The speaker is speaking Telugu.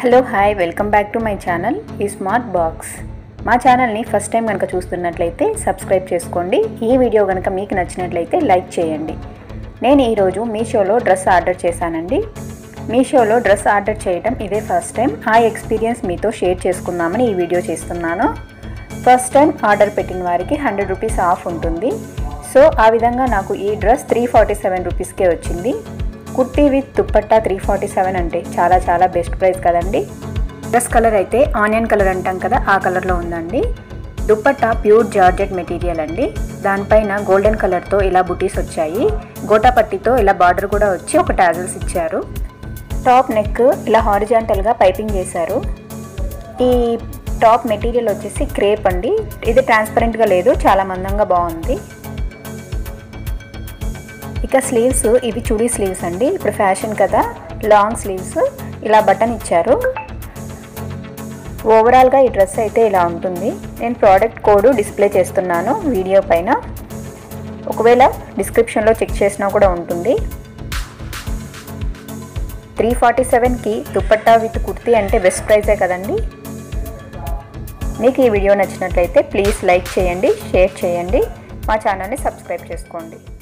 hello hi welcome back to my channel ఈ స్మార్ట్ బాక్స్ మా ఛానల్ని ఫస్ట్ టైం కనుక చూస్తున్నట్లయితే సబ్స్క్రైబ్ చేసుకోండి ఈ వీడియో కనుక మీకు నచ్చినట్లయితే లైక్ చేయండి నేను ఈరోజు మీషోలో డ్రెస్ ఆర్డర్ చేశానండి మీషోలో డ్రెస్ ఆర్డర్ చేయడం ఇదే ఫస్ట్ టైం ఆ ఎక్స్పీరియన్స్ మీతో షేర్ చేసుకుందామని ఈ వీడియో చేస్తున్నాను ఫస్ట్ టైం ఆర్డర్ పెట్టిన వారికి హండ్రెడ్ రూపీస్ ఆఫ్ ఉంటుంది సో ఆ విధంగా నాకు ఈ డ్రెస్ త్రీ ఫార్టీ సెవెన్ రూపీస్కే వచ్చింది kurti with dupatta three forty seven అంటే చాలా చాలా బెస్ట్ ప్రైస్ కదండి డ్రెస్ కలర్ అయితే ఆనియన్ కలర్ అంటాం కదా ఆ కలర్లో ఉందండి దుప్పట్టా ప్యూర్ జార్జెట్ మెటీరియల్ అండి దానిపైన గోల్డెన్ కలర్తో ఇలా బుటీస్ వచ్చాయి గోటాపట్టితో ఇలా బార్డర్ కూడా వచ్చి ఒక టాజల్స్ ఇచ్చారు టాప్ నెక్ ఇలా హారిజాంటల్గా పైపింగ్ చేశారు ఈ టాప్ మెటీరియల్ వచ్చేసి క్రేప్ అండి ఇది ట్రాన్స్పరెంట్గా లేదు చాలా మందంగా బాగుంది ఇక స్లీవ్స్ ఇవి చుడీ స్లీవ్స్ అండి ఇప్పుడు ఫ్యాషన్ కదా లాంగ్ స్లీవ్స్ ఇలా బటన్ ఇచ్చారు ఓవరాల్గా ఈ డ్రెస్ అయితే ఇలా ఉంటుంది నేను ప్రోడక్ట్ కోడ్ డిస్ప్లే చేస్తున్నాను వీడియో పైన ఒకవేళ డిస్క్రిప్షన్లో చెక్ చేసినా కూడా ఉంటుంది త్రీ ఫార్టీ సెవెన్కి దుప్పట్టా విత్ కుర్తీ అంటే బెస్ట్ ప్రైజే కదండి మీకు ఈ వీడియో నచ్చినట్లయితే ప్లీజ్ లైక్ చేయండి షేర్ చేయండి మా ఛానల్ని సబ్స్క్రైబ్ చేసుకోండి